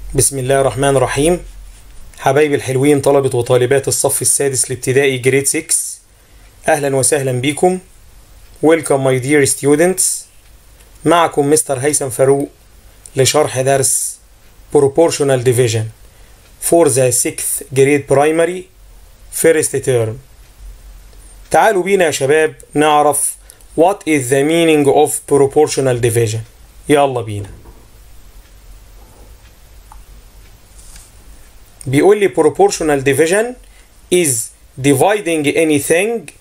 بسم الله الرحمن الرحيم حبايبي الحلوين طلبة وطالبات الصف السادس الابتدائي جريد 6 أهلا وسهلا بكم Welcome my dear students معكم مستر هيثم فاروق لشرح درس Proportional Division for the 6th grade primary first term تعالوا بينا يا شباب نعرف What is the meaning of proportional division يلا بينا بيقول لي proportional division is dividing anything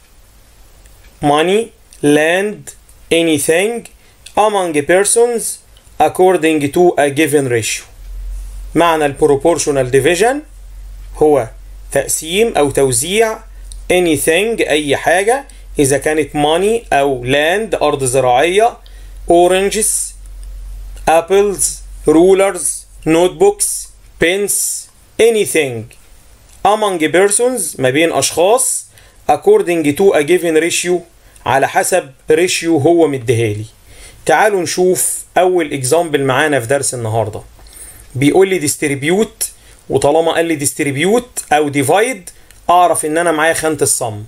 money land anything among persons according to a given ratio معنى ال proportional division هو تقسيم أو توزيع anything أي حاجة إذا كانت money أو land أرض زراعية oranges apples rulers notebooks pens anything among persons ما بين أشخاص according to a given ratio على حسب ratio هو مديهالي تعالوا نشوف أول example معانا في درس النهاردة بيقول لي distribute وطالما قال لي distribute أو divide أعرف إن أنا معايا خانة الصم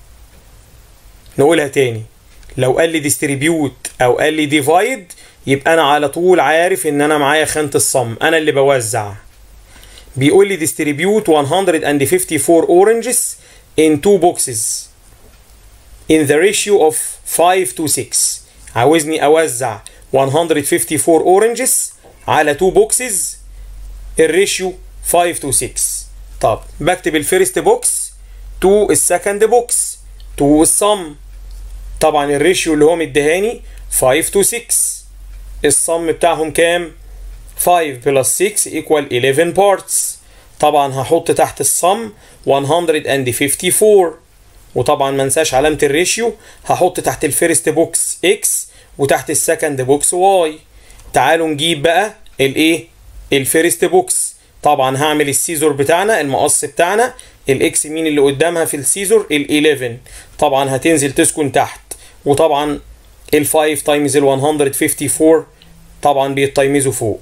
نقولها تاني لو قال لي distribute أو قال لي divide يبقى أنا على طول عارف إن أنا معايا خانة الصم أنا اللي بوزع بيقول لي distribute 154 oranges in two boxes in the ratio of 5 to 6 عاوزني اوزع 154 oranges على 2 boxes الريشيو 5 to 6 طب بكتب الفيرست بوكس تو السكند بوكس تو الصم طبعا الريشيو اللي هو مديهاني 5 to 6 الصم بتاعهم كام 5 بلس 6 equal 11 parts طبعا هحط تحت الصم 154 وطبعا ما انساش علامة الريشيو هحط تحت الفيرست بوكس x وتحت السكند بوكس y تعالوا نجيب بقى الايه الفيرست بوكس طبعا هعمل السيزور بتاعنا المقص بتاعنا الاكس مين اللي قدامها في السيزور ال 11 طبعا هتنزل تسكن تحت وطبعا ال 5 تايمز ال 154 طبعا بيتايمزوا فوق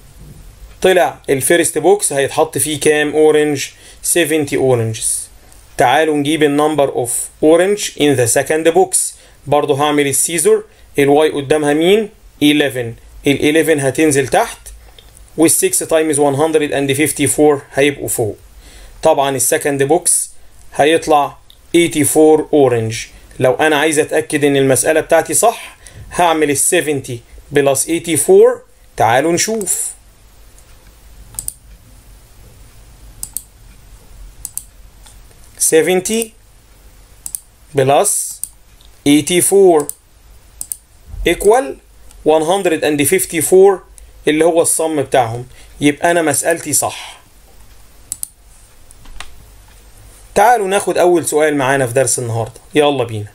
طلع الفيرست بوكس هيتحط فيه كام اورنج 70 اورنجز تعالوا نجيب النمبر اوف اورنج ان ذا سكند بوكس برضه هعمل السيزور الواي قدامها مين 11 ال 11 هتنزل تحت وال 6 تايمز 154 هيبقوا فوق طبعا السكند بوكس هيطلع 84 اورنج لو انا عايز اتاكد ان المساله بتاعتي صح هعمل ال 70 بلس 84 تعالوا نشوف seventy plus eighty-four equal 154 اللي هو الصم بتاعهم يبقى أنا مسألتي صح تعالوا ناخد أول سؤال معانا في درس النهاردة يلا بينا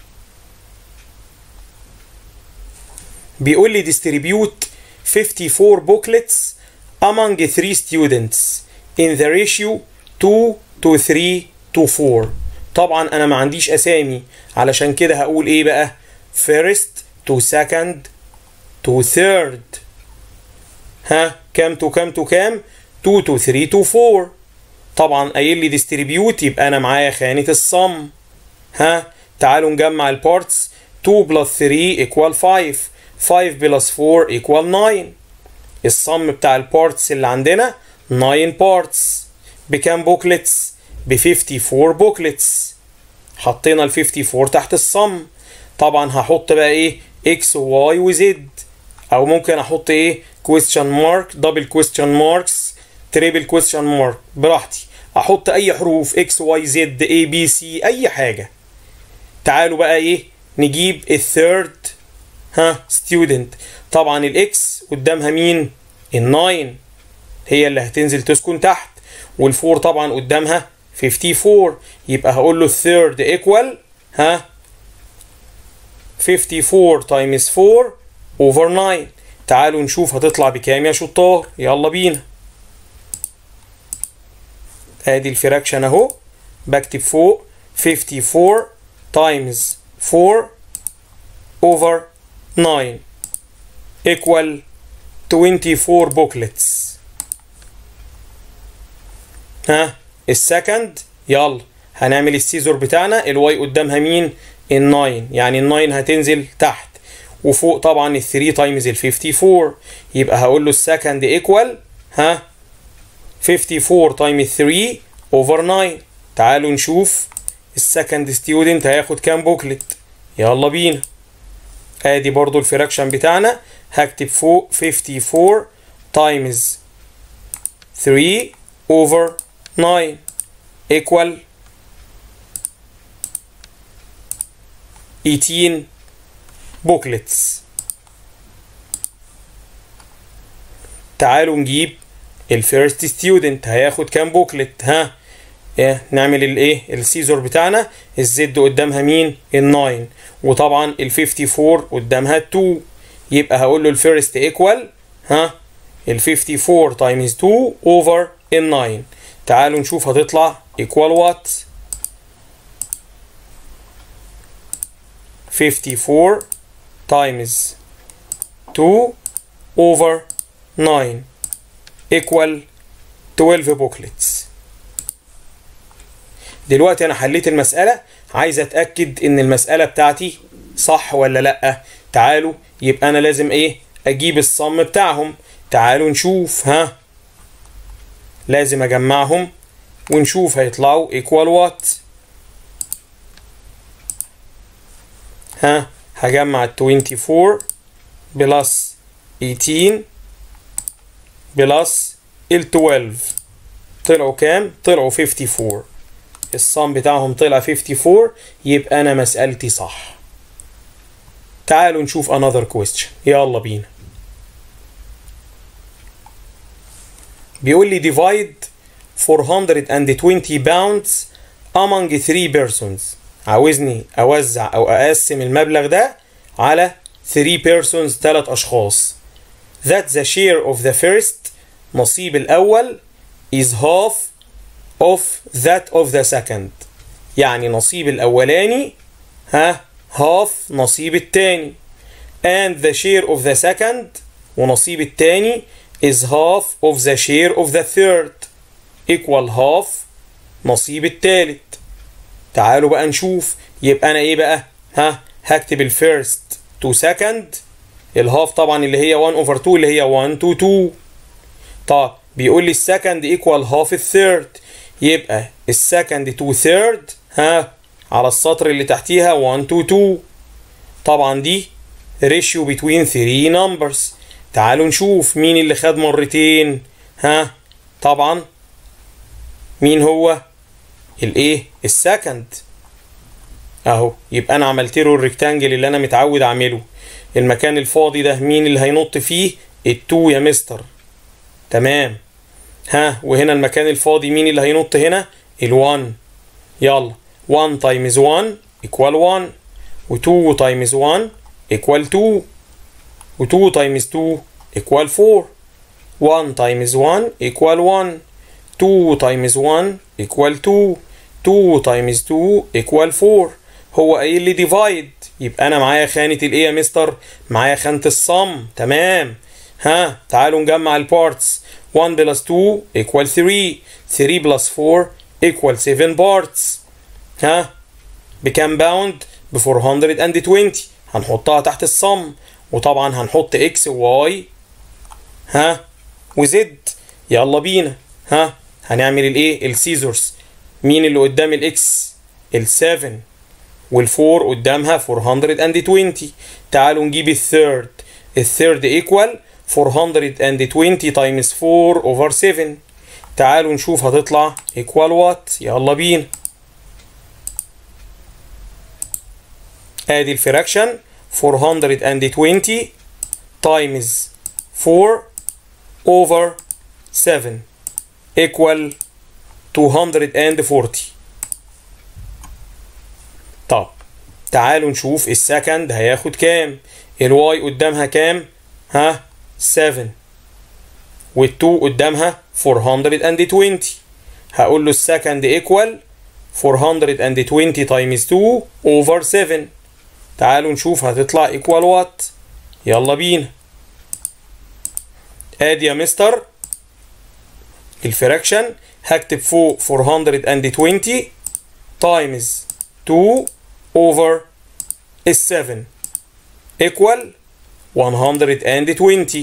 بيقول لي distribute 54 booklets among 3 students in the ratio 2 to 3 to 4 طبعا انا ما عنديش اسامي علشان كده هقول ايه بقى first to second to third ها كام تو كام تو كام 2 to 3 to 4 طبعا قايل لي distribute يبقى انا معايا خانة الصم ها تعالوا نجمع البارتس 2 plus 3 equal 5 5 plus 4 equal 9 الصم بتاع البارتس اللي عندنا 9 بارتس بكام بوكلتس ب 54 بوكلتس حطينا ال 54 تحت الصم طبعا هحط بقى ايه اكس وواي وزد او ممكن احط ايه question mark دبل question marks تريبل question mark براحتي احط اي حروف اكس واي زد اي بي سي اي حاجه تعالوا بقى ايه نجيب الثيرد ها ستودنت طبعا الاكس قدامها مين الناين هي اللي هتنزل تسكن تحت والفور طبعا قدامها 54 يبقى هقول له الثيرد ايكوال ها 54 تايمز 4 اوفر 9 تعالوا نشوف هتطلع بكام يا شطار يلا بينا ادي الفراكشن اهو بكتب فوق 54 تايمز 4 اوفر 9 equal 24 booklets ها السكند يلا هنعمل السيزور بتاعنا الواي قدامها مين ال9 يعني ال9 هتنزل تحت وفوق طبعا ال3 تايمز ال54 يبقى هقول له السكند ايكوال ها 54 تايمز 3 اوفر 9 تعالوا نشوف السكند ستودنت هياخد كام بوكلت يلا بينا ادي برضو الفراكشن بتاعنا هكتب فوق 54 تايمز 3 اوفر 9 equal 18 booklets تعالوا نجيب الفيرست ستودنت هياخد كام بوكلت ها إيه نعمل الايه السيزور بتاعنا الزد قدامها مين ال9 وطبعا ال54 قدامها 2 يبقى هقول له الفيرست ايكوال ها ال54 تايمز 2 اوفر ال9 تعالوا نشوف هتطلع equal what 54 times 2 over 9 equal 12 booklets دلوقتي انا حليت المسألة عايز اتأكد ان المسألة بتاعتي صح ولا لأ تعالوا يبقى انا لازم ايه اجيب الصم بتاعهم تعالوا نشوف ها لازم اجمعهم ونشوف هيطلعوا equal what ها هجمع ال 24 بلس 18 بلس ال 12 طلعوا كام؟ طلعوا 54 الصم بتاعهم طلع 54 يبقى أنا مسألتي صح تعالوا نشوف another question يلا بينا بيقول لي divide 420 pounds among 3 persons عاوزني اوزع او اقسم المبلغ ده على 3 persons 3 اشخاص that the share of the first نصيب الاول is half of that of the second يعني نصيب الاولاني ها half نصيب التاني and the share of the second ونصيب التاني is half of the share of the third equal half نصيب التالت تعالوا بقى نشوف يبقى انا ايه بقى ها هكتب الفيرست تو سكند الهاف طبعا اللي هي 1 اوفر 2 اللي هي 1 تو 2 طب بيقول لي السكند ايكوال هاف الثيرد يبقى السكند تو ثيرد ها على السطر اللي تحتيها 1 تو 2 طبعا دي ريشيو بتوين 3 نمبرز تعالوا نشوف مين اللي خد مرتين ها طبعا مين هو الايه السكند اهو يبقى انا عملت له الريكتانجل اللي انا متعود اعمله المكان الفاضي ده مين اللي هينط فيه التو يا مستر تمام ها وهنا المكان الفاضي مين اللي هينط هنا ال1 يلا 1 تايمز 1 equal 1 و2 تايمز 1 equal 2 و2 تايمز 2 equal 4 1 تايمز 1 equal 1 2 تايمز 1 equal 2 2 تايمز 2 equal 4 هو قايل لي ديفايد يبقى انا معايا خانه الايه يا مستر معايا خانه الصم تمام ها تعالوا نجمع البارتس 1 بلس 2 equal 3 3 بلس 4 equal 7 بارتس ها بكام باوند ب 420 هنحطها تحت الصم وطبعا هنحط اكس وواي ها وزد يلا بينا ها هنعمل الايه السيزورز مين اللي قدام الاكس ال7 والفور قدامها 420 تعالوا نجيب الثيرد الثيرد ايكوال 420 تايمز 4 اوفر 7 تعالوا نشوف هتطلع ايكوال وات يلا بينا ادي الفراكشن 420 تايمز 4 اوفر 7 equal 240 طب تعالوا نشوف السكند هياخد كام الواي قدامها كام ها 7 وال2 قدامها 420 هقول له السكند ايكوال 420 تايمز 2 اوفر 7 تعالوا نشوف هتطلع ايكوال وات يلا بينا ادي يا مستر الفراكشن هكتب فوق 420 تايمز 2 over ال 7 equal 120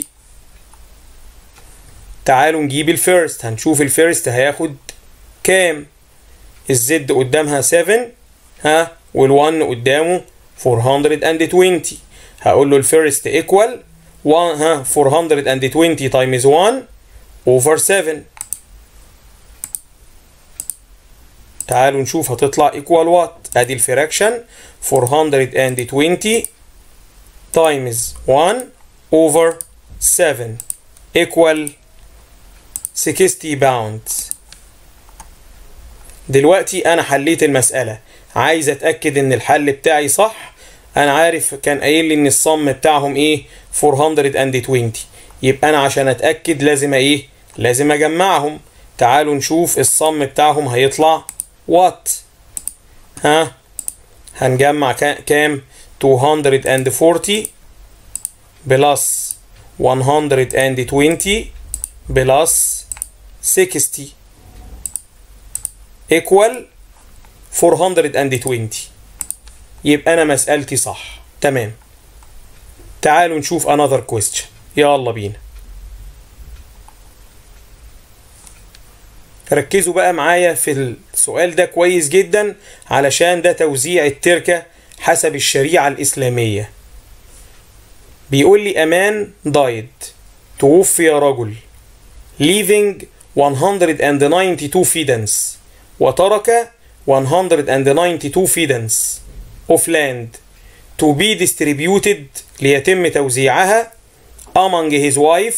تعالوا نجيب الفيرست هنشوف الفيرست هياخد كام الزد قدامها 7 ها وال1 قدامه 420 هقول له الفيرست ايكوال 1 ها 420 تايمز 1 اوفر 7 تعالوا نشوف هتطلع ايكوال وات ادي الفراكشن 420 تايمز 1 اوفر 7 equal 60 باوندز دلوقتي انا حليت المسألة عايز اتأكد ان الحل بتاعي صح انا عارف كان قايل لي ان الصم بتاعهم ايه 420 يبقى انا عشان اتأكد لازم ايه لازم اجمعهم تعالوا نشوف الصم بتاعهم هيطلع وات ها هنجمع كام 240 بلس 120 بلس 60 equal 420 يبقى انا مسألتي صح تمام تعالوا نشوف another question يلا بينا ركزوا بقى معايا في السؤال ده كويس جدا علشان ده توزيع التركة حسب الشريعة الإسلامية بيقول لي أمان دايد توفي رجل leaving 192 فيدنس وترك 192 فيدنس of land to be distributed ليتم توزيعها among his wife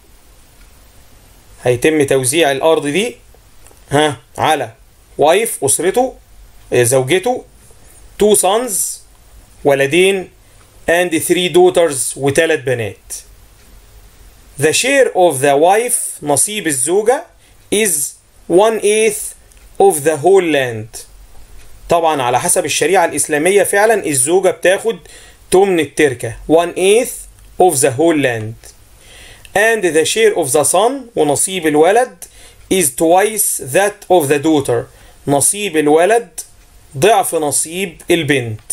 هيتم توزيع الأرض دي ها على وايف أسرته زوجته two sons ولدين and three daughters وثلاث بنات the share of the wife نصيب الزوجة is one eighth of the whole land طبعا على حسب الشريعة الإسلامية فعلا الزوجة بتاخد تمن التركة one eighth of the whole land and the share of the son ونصيب الولد is twice that of the daughter نصيب الولد ضعف نصيب البنت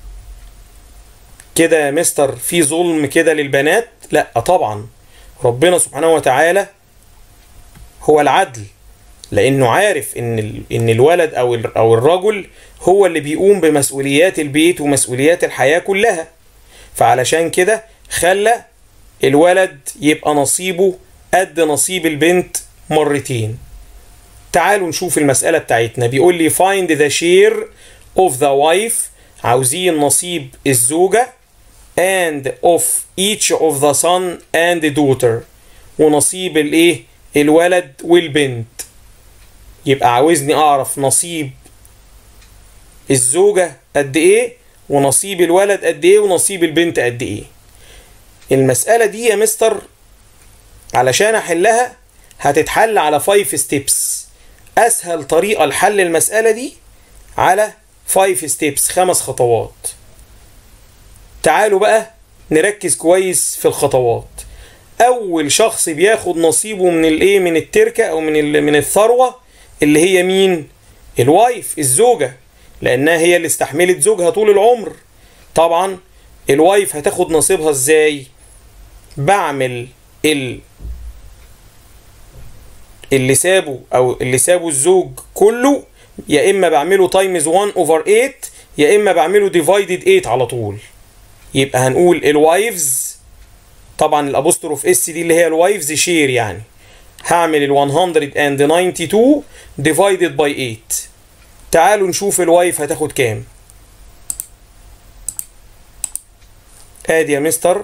كده يا مستر في ظلم كده للبنات لا طبعا ربنا سبحانه وتعالى هو العدل لانه عارف ان ان الولد او او الرجل هو اللي بيقوم بمسؤوليات البيت ومسؤوليات الحياه كلها فعلشان كده خلى الولد يبقى نصيبه قد نصيب البنت مرتين تعالوا نشوف المسألة بتاعتنا بيقول لي find the share of the wife عاوزين نصيب الزوجة and of each of the son and the daughter ونصيب الايه الولد والبنت يبقى عاوزني اعرف نصيب الزوجة قد ايه ونصيب الولد قد ايه ونصيب البنت قد ايه المسألة دي يا مستر علشان احلها هتتحل على 5 ستيبس اسهل طريقة لحل المسألة دي على 5 ستيبس خمس خطوات تعالوا بقى نركز كويس في الخطوات اول شخص بياخد نصيبه من الايه من التركه او من من الثروه اللي هي مين الوايف الزوجه لانها هي اللي استحملت زوجها طول العمر طبعا الوايف هتاخد نصيبها ازاي بعمل ال اللي سابه او اللي سابه الزوج كله يا اما بعمله تايمز 1 اوفر 8 يا اما بعمله ديفايدد 8 على طول يبقى هنقول الوايفز طبعا الابوستروف اس دي اللي هي الوايفز شير يعني هعمل ال 192 ديفايدد باي 8 تعالوا نشوف الوايف هتاخد كام ادي يا مستر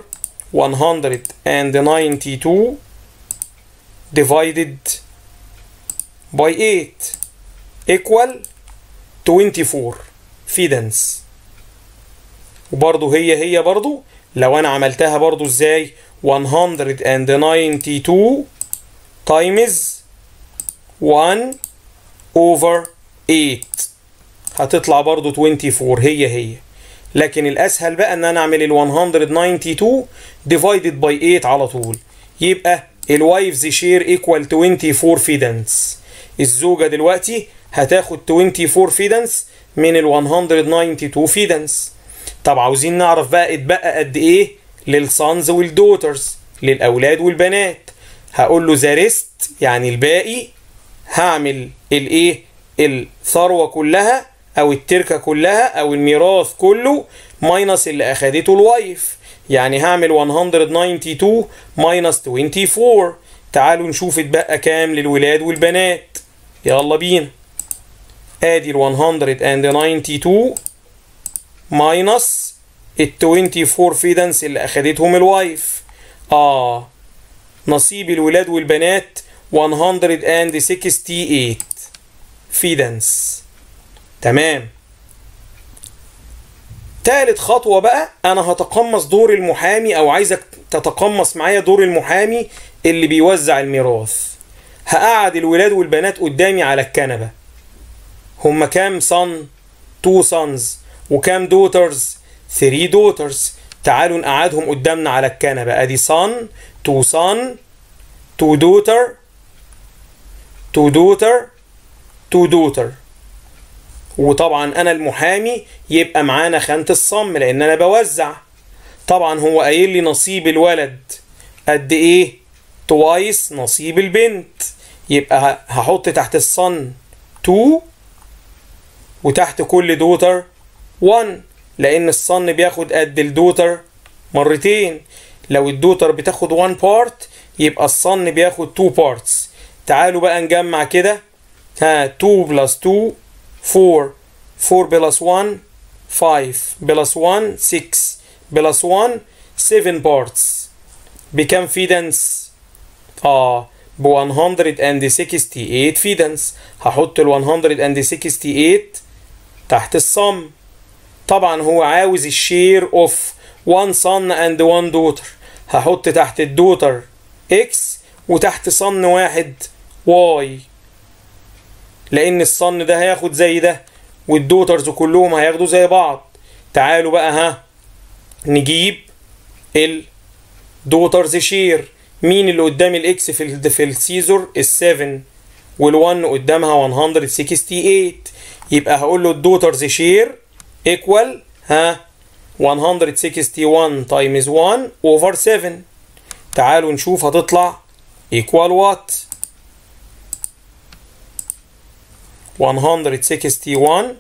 192 divided by 8 equal 24 فيدنس وبرضه هي هي برضه لو انا عملتها برضه ازاي 192 times 1 over 8 هتطلع برضه 24 هي هي لكن الاسهل بقى ان انا اعمل ال 192 divided by 8 على طول يبقى الوايفز شير ايكوال 24 فيدنس الزوجة دلوقتي هتاخد 24 فيدنس من ال 192 فيدنس طب عاوزين نعرف بقى اتبقى قد ايه للسانز والدوترز للاولاد والبنات هقول له ذا ريست يعني الباقي هعمل الايه الثروه كلها او التركه كلها او الميراث كله ماينس اللي اخدته الوايف يعني هعمل 192 ماينس 24 تعالوا نشوف اتبقى كام للولاد والبنات يلا بينا ادي ال 192 ماينس ال 24 فيدنس اللي اخدتهم الوايف اه نصيب الولاد والبنات 168 فيدنس تمام تالت خطوة بقى أنا هتقمص دور المحامي أو عايزك تتقمص معايا دور المحامي اللي بيوزع الميراث هقعد الولاد والبنات قدامي على الكنبة هما كام صن؟ تو سونز وكام دوترز؟ ثري دوترز تعالوا نقعدهم قدامنا على الكنبة ادي صن تو صن تو دوتر تو دوتر تو دوتر وطبعا انا المحامي يبقى معانا خانة الصم لان انا بوزع طبعا هو قايل لي نصيب الولد قد ايه توايس نصيب البنت يبقى هحط تحت الصن 2 وتحت كل دوتر 1 لان الصن بياخد قد الدوتر مرتين لو الدوتر بتاخد 1 بارت يبقى الصن بياخد 2 بارتس تعالوا بقى نجمع كده ها 2 بلس 2 4 4 بلس 1 5 بلس 1 6 بلس 1 7 بارتس بكم فيدنس اه ب 168 فيدنس هحط ال 168 تحت الصم طبعا هو عاوز الشير اوف 1 صن اند 1 دوتر هحط تحت الدوتر اكس وتحت صن واحد واي لان الصن ده هياخد زي ده والدوترز كلهم هياخدوا زي بعض تعالوا بقى ها نجيب الدوترز شير مين اللي قدام الاكس في ال في السيزور ال7 وال1 قدامها 168 يبقى هقول له الدوترز شير ايكوال ها 161 تايمز 1 اوفر 7 تعالوا نشوف هتطلع ايكوال وات 161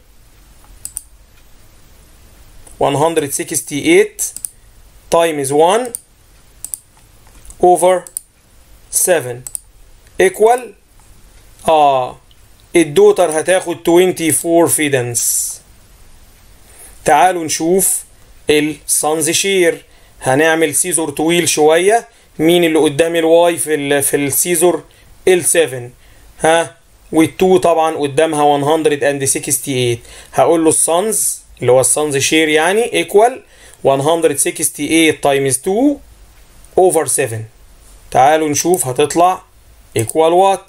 168 times 1 over 7 equal اه الدوتر هتاخد 24 فيدنس تعالوا نشوف السانز شير هنعمل سيزور طويل شوية مين اللي قدام الواي في ال في السيزور ال7 ها وال2 طبعا قدامها 168 هقول له السانز اللي هو السانز شير يعني ايكوال 168 تايمز 2 اوفر 7 تعالوا نشوف هتطلع ايكوال وات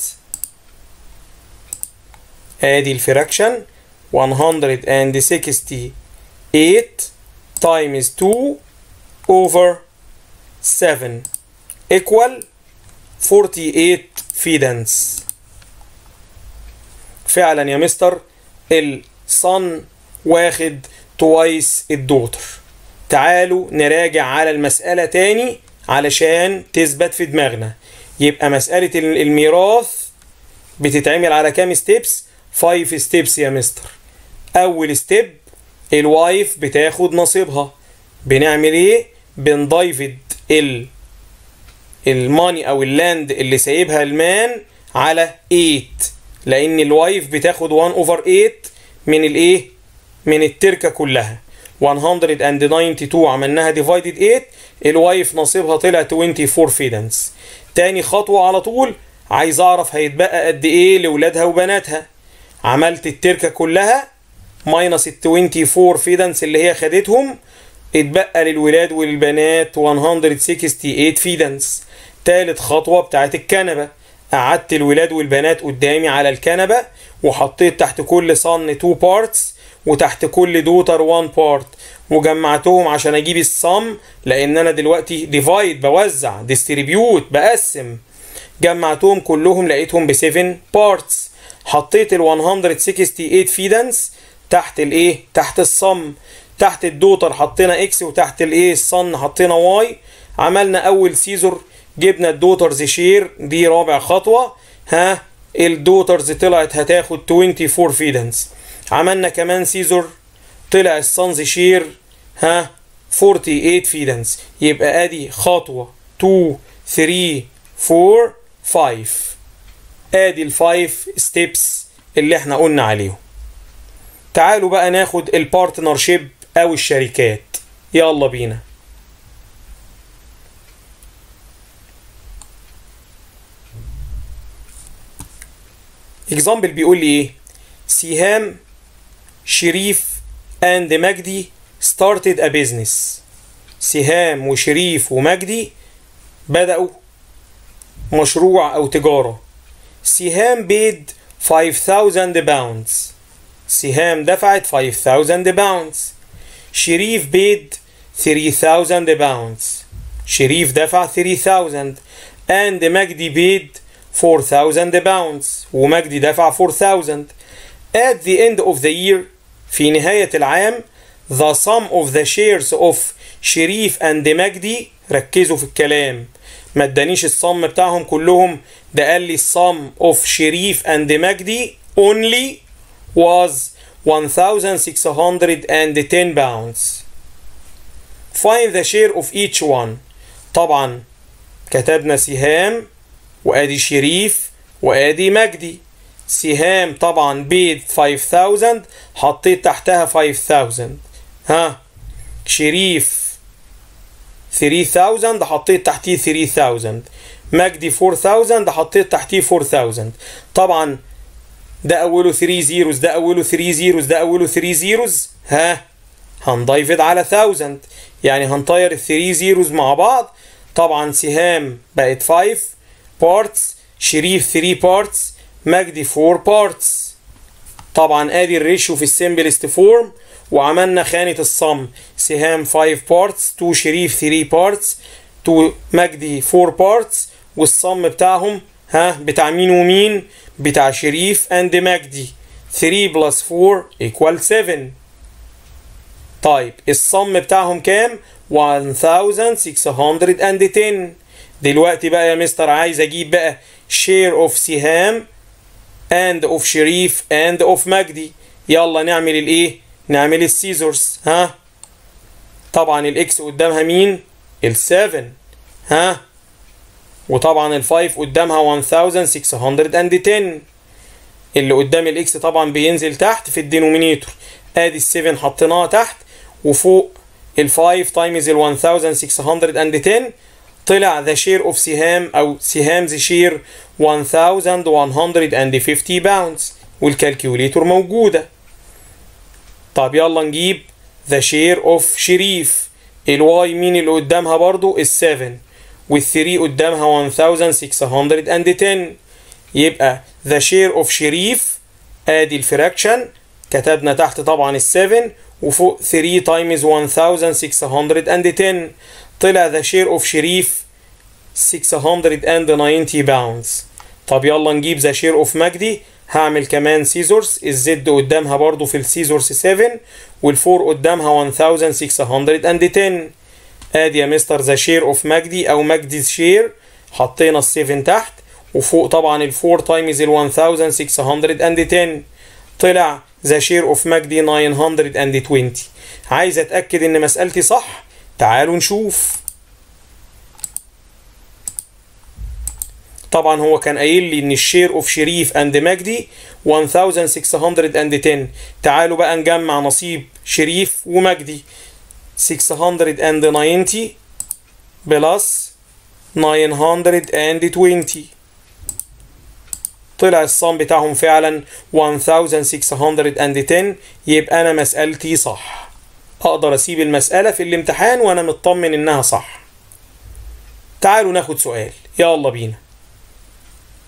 ادي الفراكشن 168 times 2 over 7 equal 48 فيدنس فعلا يا مستر الصن واخد توايس الدوتر تعالوا نراجع على المسألة تاني علشان تثبت في دماغنا يبقى مسألة الميراث بتتعمل على كام ستيبس 5 ستيبس يا مستر اول ستيب الوايف بتاخد نصيبها بنعمل ايه بندايفد ال الماني او اللاند اللي سايبها المان على 8 لان الوايف بتاخد 1 اوفر 8 من الايه من التركه كلها 192 عملناها ديفايدد 8 الوايف نصيبها طلع 24 فيدنس تاني خطوه على طول عايز اعرف هيتبقى قد ايه لاولادها وبناتها عملت التركه كلها ماينس ال 24 فيدنس اللي هي خدتهم اتبقى للولاد والبنات 168 فيدنس تالت خطوة بتاعت الكنبة قعدت الولاد والبنات قدامي على الكنبة وحطيت تحت كل صن 2 بارتس وتحت كل دوتر 1 بارت وجمعتهم عشان اجيب الصم لان انا دلوقتي ديفايد بوزع ديستريبيوت بقسم جمعتهم كلهم لقيتهم ب 7 بارتس حطيت ال 168 فيدنس تحت الايه تحت الصم تحت الدوتر حطينا اكس وتحت الايه الصن حطينا واي عملنا اول سيزور جبنا الدوترز شير دي رابع خطوه ها الدوترز طلعت هتاخد 24 فيدنس عملنا كمان سيزور طلع السانز شير ها 48 فيدنس يبقى ادي خطوه 2 3 4 5 ادي الفايف ستيبس اللي احنا قلنا عليهم تعالوا بقى ناخد البارتنرشيب او الشركات يلا بينا اكزامبل بيقول لي ايه سيهام شريف اند مجدي started a business سهام وشريف ومجدي بدأوا مشروع أو تجارة سهام بيد 5000 باوندز سهام دفعت 5000 باوندز شريف بيد 3000 باوندز شريف دفع 3000 and مجدي بيد 4000 باوندز ومجدي دفع 4000 at the end of the year في نهاية العام the sum of the shares of شريف and مجدي ركزوا في الكلام ما ادانيش الصم بتاعهم كلهم ده قال لي الصم of شريف and مجدي only was 1610 pounds find the share of each one طبعا كتبنا سهام وادي شريف وادي مجدي سهام طبعا بيد 5000 حطيت تحتها 5000 ها شريف 3000 حطيت تحتيه 3000 مجدي 4000 حطيت تحتيه 4000 طبعا ده اوله 3 زيروز ده اوله 3 زيروز ده اوله 3 زيروز ها هندايفد على 1000 يعني هنطير ال 3 زيروز مع بعض طبعا سهام بقت 5 بارتس شريف 3 بارتس مجدي 4 بارتس طبعا ادي الريشيو في السمبلست فورم وعملنا خانة الصم سهام 5 بارتس 2 شريف 3 بارتس 2 مجدي 4 بارتس والصم بتاعهم ها بتاع مين ومين بتاع شريف اند مجدي 3 بلس 4 equal 7 طيب الصم بتاعهم كام 1610 دلوقتي بقى يا مستر عايز اجيب بقى share of سهام and of شريف and of مجدي يلا نعمل الايه نعمل السيزورز ها طبعا الاكس قدامها مين ال7 ها وطبعا ال5 قدامها 1610 اللي قدام الاكس طبعا بينزل تحت في الدينومينيتور ادي ال7 حطيناها تحت وفوق ال5 تايمز ال 1610 طلع ذا شير اوف سهام او سهام ذا شير 1150 باوندز والكالكوليتور موجوده طب يلا نجيب ذا شير اوف شريف الواي مين اللي قدامها برضو ال7 وال3 قدامها 1610 يبقى ذا شير اوف شريف ادي الفراكشن كتبنا تحت طبعا ال7 وفوق 3 تايمز 1610 طلع ذا شير اوف شريف 690 باوندز طب يلا نجيب ذا شير اوف مجدي هعمل كمان سيزورز الزد قدامها برضو في السيزورز 7 والفور قدامها 1610 ادي يا مستر ذا شير اوف مجدي او مجدي شير حطينا ال7 تحت وفوق طبعا الفور تايمز ال 1610 طلع ذا شير اوف مجدي 920 عايز اتاكد ان مسالتي صح تعالوا نشوف طبعا هو كان قايل لي ان الشير اوف شريف اند مجدي 1610 تعالوا بقى نجمع نصيب شريف ومجدي 690 بلس 920 طلع الصم بتاعهم فعلا 1610 يبقى انا مسألتي صح اقدر اسيب المسألة في الامتحان وانا مطمن انها صح تعالوا ناخد سؤال يلا بينا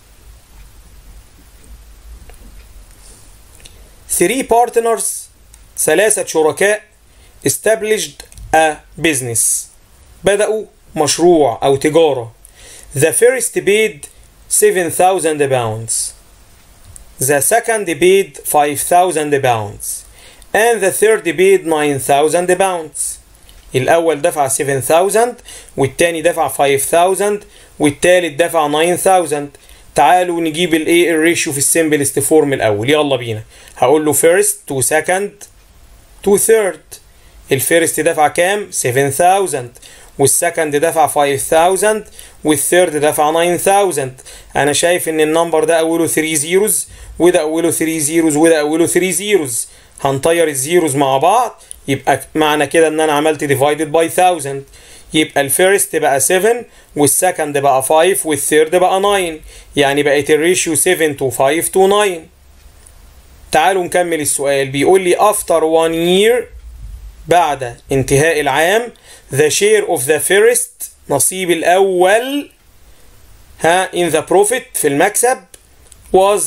three partners ثلاثة شركاء established a business بدأوا مشروع أو تجارة The first paid 7,000 pounds The second paid 5,000 pounds and the third paid 9,000 pounds الأول دفع 7,000 والتاني دفع 5,000 والتالت دفع 9,000 تعالوا نجيب الايه الريشيو في السمبلست فورم الأول يلا بينا هقول له first to second to third الفيرست دفع كام 7000 والسكند دفع 5000 والثيرد دفع 9000 انا شايف ان النمبر ده اوله 3 زيروز وده اوله 3 زيروز وده اوله 3 زيروز هنطير الزيروز مع بعض يبقى معنى كده ان انا عملت ديفايدد باي 1000 يبقى الفيرست بقى 7 والسكند بقى 5 والثيرد بقى 9 يعني بقت الريشيو 7 تو 5 تو 9 تعالوا نكمل السؤال بيقول لي after one year بعد انتهاء العام the share of the first نصيب الأول ها in the profit في المكسب was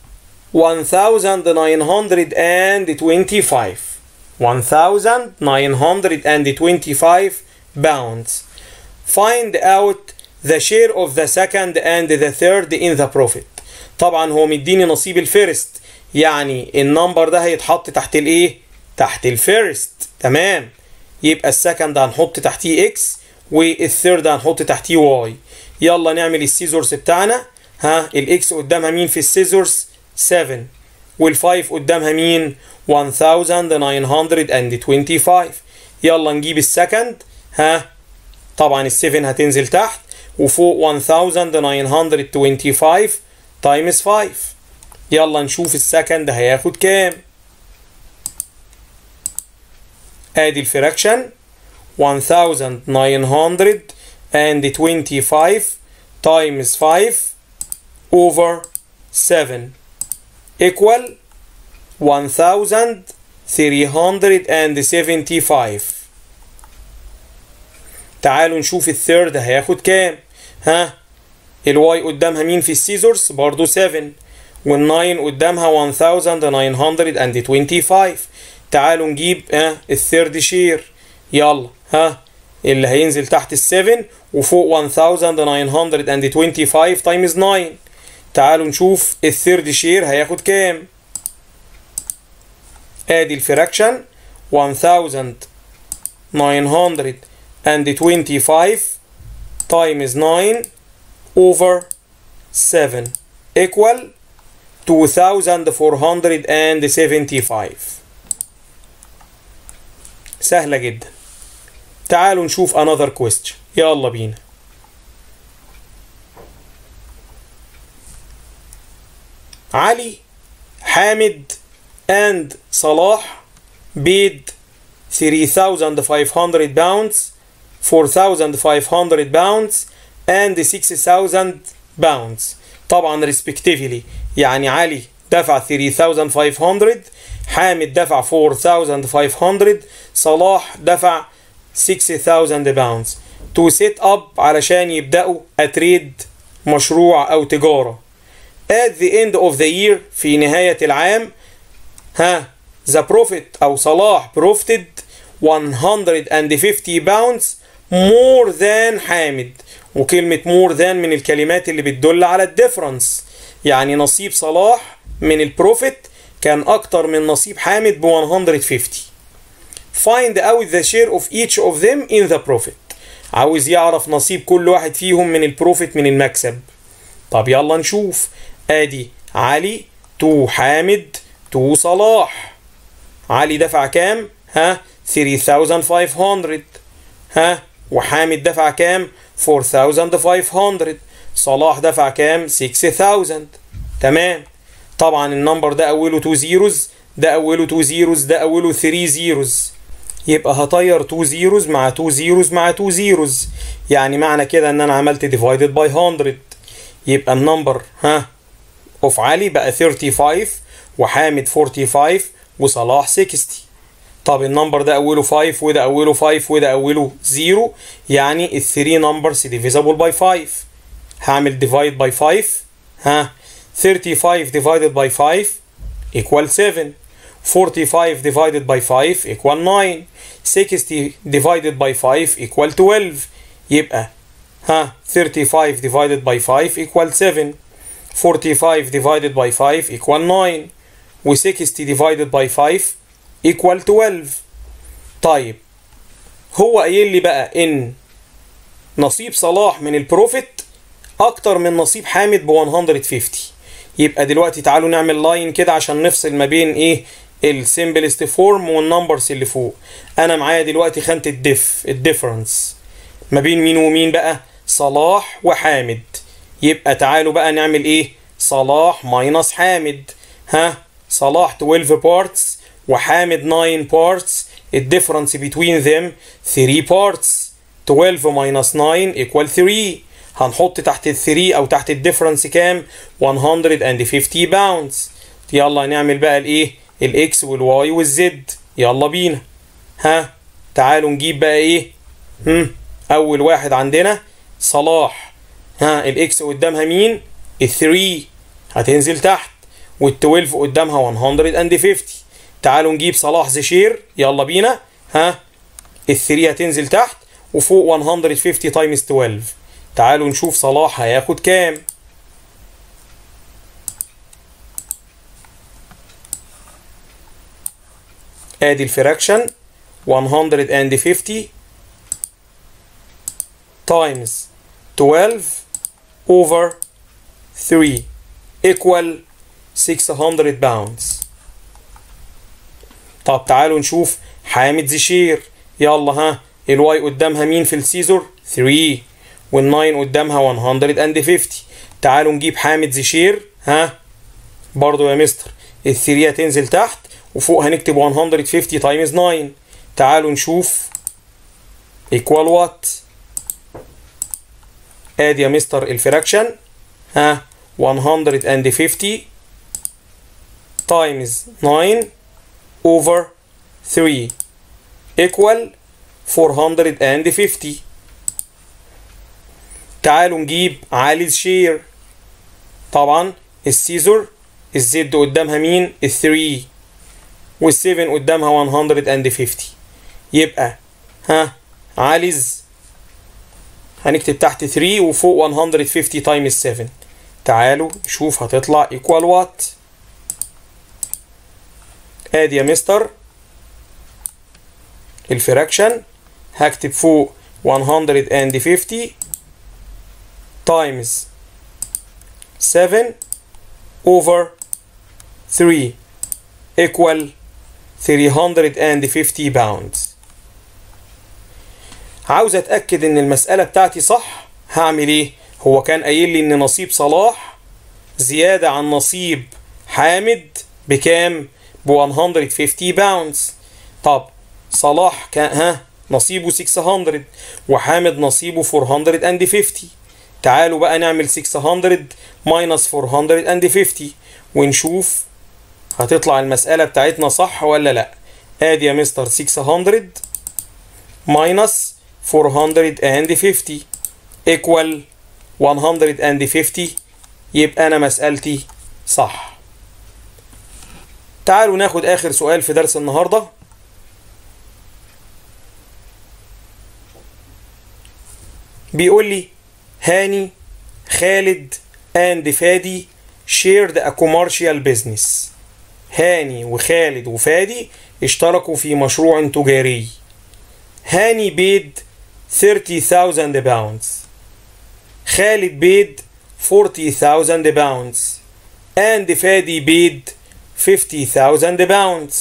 1925 1925 pounds find out the share of the second and the third in the profit طبعا هو مديني نصيب الفيرست يعني النمبر ده هيتحط تحت الايه تحت الفيرست تمام يبقى السكند هنحط تحتيه اكس والثيرد هنحط تحتيه واي يلا نعمل السيزورز بتاعنا ها الاكس قدامها مين في السيزورز 7 والفايف قدامها مين 1925 يلا نجيب السكند ها طبعا ال7 هتنزل تحت وفوق 1925 تايمز 5 يلا نشوف السكند هياخد كام ادي الفراكشن 1925 times 5 over 7 equal 1375 تعالوا نشوف الثيرد هياخد كام ها الواي قدامها مين في السيزورز برضو 7 والناين قدامها 1925 تعالوا نجيب ها الثيرد شير يلا ها اللي هينزل تحت ال7 وفوق 1925 تايمز 9 تعالوا نشوف الثيرد شير هياخد كام ادي الفراكشن 1925 تايمز 9 over 7 equal 2475 سهلة جدا تعالوا نشوف another question يلا بينا علي حامد and صلاح paid 3500 pounds 4500 pounds and 6000 pounds طبعا respectively يعني علي دفع 3500 حامد دفع 4500 صلاح دفع 6000 pounds to set up علشان يبدأوا أتريد مشروع أو تجارة at the end of the year في نهاية العام ها the profit أو صلاح profited 150 pounds more than حامد وكلمة more than من الكلمات اللي بتدل على الديفرنس يعني نصيب صلاح من البروفيت كان أكتر من نصيب حامد ب 150 find out the share of each of them in the profit عاوز يعرف نصيب كل واحد فيهم من البروفيت من المكسب طب يلا نشوف ادي علي تو حامد تو صلاح علي دفع كام ها 3500 ها وحامد دفع كام 4500 صلاح دفع كام 6000 تمام طبعا النمبر ده اوله 2 زيروز ده اوله 2 زيروز ده اوله 3 زيروز يبقى هطير 2 زيروز مع 2 زيروز مع 2 زيروز يعني معنى كده ان انا عملت ديفايدد باي 100 يبقى النمبر ها اوف علي بقى 35 وحامد 45 وصلاح 60 طب النمبر ده اوله 5 وده اوله 5 وده اوله 0 يعني ال 3 نمبرز ديفيزابل باي 5 هعمل ديفايد باي 5 ها 35 divided by 5 equal 7 45 divided by 5 equal 9 60 divided by 5 equal 12 يبقى ها 35 divided by 5 equal 7 45 divided by 5 equal 9 و 60 divided by 5 equal 12 طيب هو قايل لي بقى ان نصيب صلاح من البروفيت اكتر من نصيب حامد ب 150 يبقى دلوقتي تعالوا نعمل لاين كده عشان نفصل ما بين ايه السمبلست فورم والنمبرز اللي فوق انا معايا دلوقتي خانه الديف الديفرنس ما بين مين ومين بقى صلاح وحامد يبقى تعالوا بقى نعمل ايه صلاح ماينس حامد ها صلاح 12 بارتس وحامد 9 بارتس الديفرنس between them 3 بارتس 12 minus 9 equal 3 هنحط تحت ال 3 او تحت الديفرنس كام 150 باوندز يلا نعمل بقى الايه الاكس والواي والزد يلا بينا ها تعالوا نجيب بقى ايه هم اول واحد عندنا صلاح ها الاكس قدامها مين ال 3 هتنزل تحت وال 12 قدامها 150 تعالوا نجيب صلاح زشير يلا بينا ها ال 3 هتنزل تحت وفوق 150 تايمز 12 تعالوا نشوف صلاح هياخد كام ادي الفراكشن 150 times 12 over 3 equal 600 pounds طب تعالوا نشوف حامد زشير يلا ها الواي قدامها مين في السيزور 3 والناين قدامها 150 تعالوا نجيب حامد زشير ها برضو يا مستر ال 3 هتنزل تحت وفوق هنكتب 150 تايمز 9 تعالوا نشوف equal what ادي يا مستر الفراكشن ها 150 times 9 over 3 equal 450 تعالوا نجيب علي الشير طبعا السيزور الزد قدامها مين ال 3 وال7 قدامها 150 يبقى ها عليز هنكتب تحت 3 وفوق 150 تايمز 7 تعالوا نشوف هتطلع ايكوال وات ادي يا مستر الفراكشن هكتب فوق 150 times 7 over 3 equal 350 pounds عاوز اتاكد ان المساله بتاعتي صح هعمل ايه هو كان قايل لي ان نصيب صلاح زياده عن نصيب حامد بكام ب 150 باوندز طب صلاح كان ها نصيبه 600 وحامد نصيبه 450 تعالوا بقى نعمل 600 ماينس 450 ونشوف هتطلع المسألة بتاعتنا صح ولا لا ادي يا مستر 600 ماينس 450 equal 150 يبقى انا مسألتي صح تعالوا ناخد اخر سؤال في درس النهارده بيقول لي هاني خالد and فادي shared a commercial business هاني وخالد وفادي اشتركوا في مشروع تجاري هاني بيد 30,000 pounds خالد بيد 40,000 pounds and فادي بيد 50,000 pounds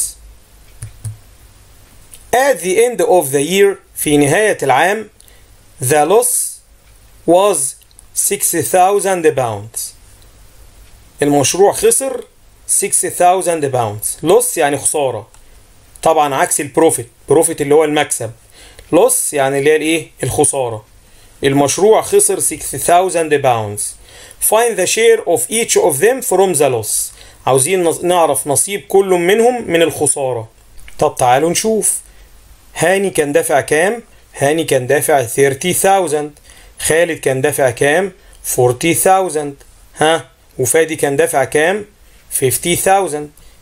At the end of the year في نهاية العام the loss was 60,000 pounds المشروع خسر 60,000 باوندز لوس يعني خسارة طبعا عكس البروفيت بروفيت اللي هو المكسب لوس يعني اللي هي الايه الخسارة المشروع خسر 60,000 باوندز find the share of each of them from the loss عاوزين نعرف نصيب كل منهم من الخسارة طب تعالوا نشوف هاني كان دافع كام هاني كان دافع 30,000 خالد كان دافع كام 40,000 ها وفادي كان دافع كام 50,000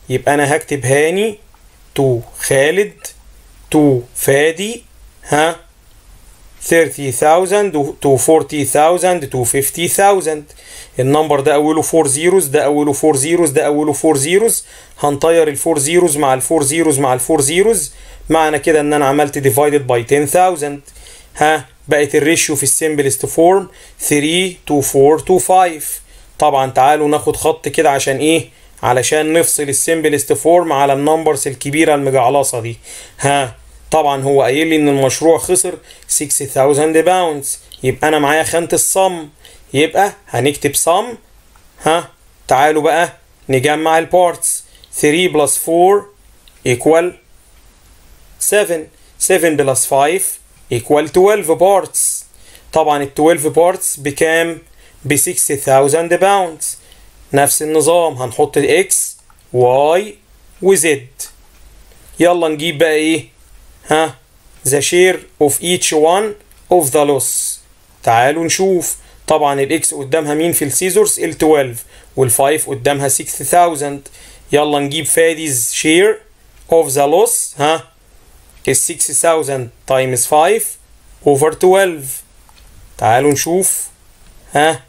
يبقى انا هكتب هاني تو خالد تو فادي ها 30,000 to 40,000 to 50,000 النمبر ده اوله 4 زيروز ده اوله 4 زيروز ده اوله 4 زيروز هنطير ال 4 زيروز مع ال 4 زيروز مع ال 4 زيروز معنى كده ان انا عملت ديفايدد باي 10,000 ها بقت الريشيو في السمبلست فورم 3 to 4 to 5 طبعا تعالوا ناخد خط كده عشان ايه علشان نفصل السمبلست فورم على النمبرز الكبيره المجعلصه دي ها طبعا هو قايل لي ان المشروع خسر 6000 باوندز يبقى انا معايا خانه الصم يبقى هنكتب صم ها تعالوا بقى نجمع البارتس 3 بلس 4 equal 7 7 بلس 5 equal 12 بارتس طبعا ال 12 بارتس بكام ب 6000 باوندز نفس النظام هنحط الاكس واي وزد يلا نجيب بقى ايه ها the share of each one of the loss تعالوا نشوف طبعا الاكس قدامها مين في السيزورز ال 12 وال5 قدامها 6000 يلا نجيب فادي's share of the loss ها ال 6000 times 5 over 12 تعالوا نشوف ها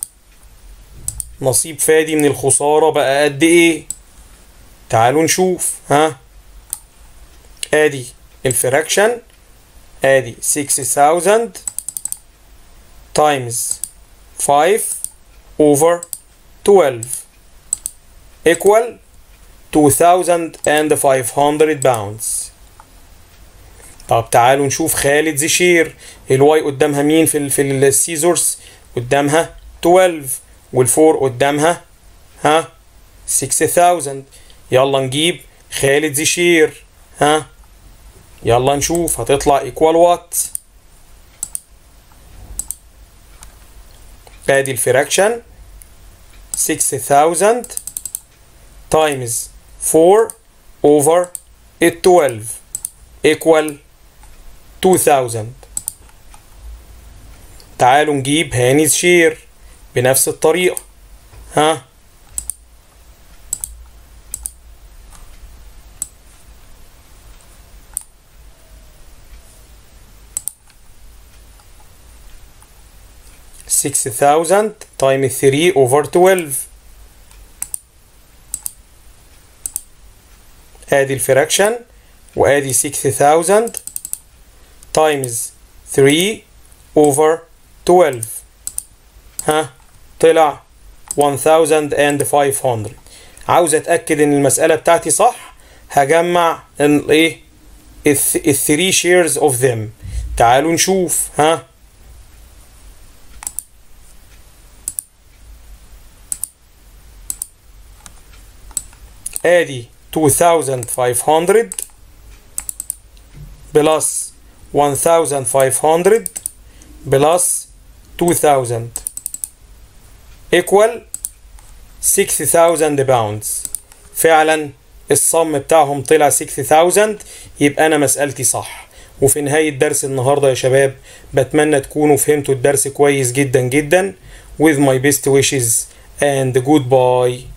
نصيب فادي من الخسارة بقى قد ايه تعالوا نشوف ها ادي الفراكشن ادي 6000 times 5 over 12 equal 2500 pounds طب تعالوا نشوف خالد زشير الواي قدامها مين في ال في السيزورز قدامها 12 والفور قدامها ها 6000 يلا نجيب خالد زشير ها يلا نشوف هتطلع ايكوال وات ادي الفراكشن 6000 تايمز 4 over 12 equal 2000 تعالوا نجيب هانيز شير بنفس الطريقة ها six thousand times three over twelve ادي الفراكشن وادي 6000 times 3 over 12 ها طلع 1500 عاوز اتاكد ان المساله بتاعتي صح هجمع الايه الثري شيرز اوف ذم تعالوا نشوف ها ادي 2500 بلس 1500 بلس 2000 equal 6000 باوندز فعلا الصم بتاعهم طلع 6000 يبقى انا مسألتي صح وفي نهاية درس النهاردة يا شباب بتمنى تكونوا فهمتوا الدرس كويس جدا جدا with my best wishes and goodbye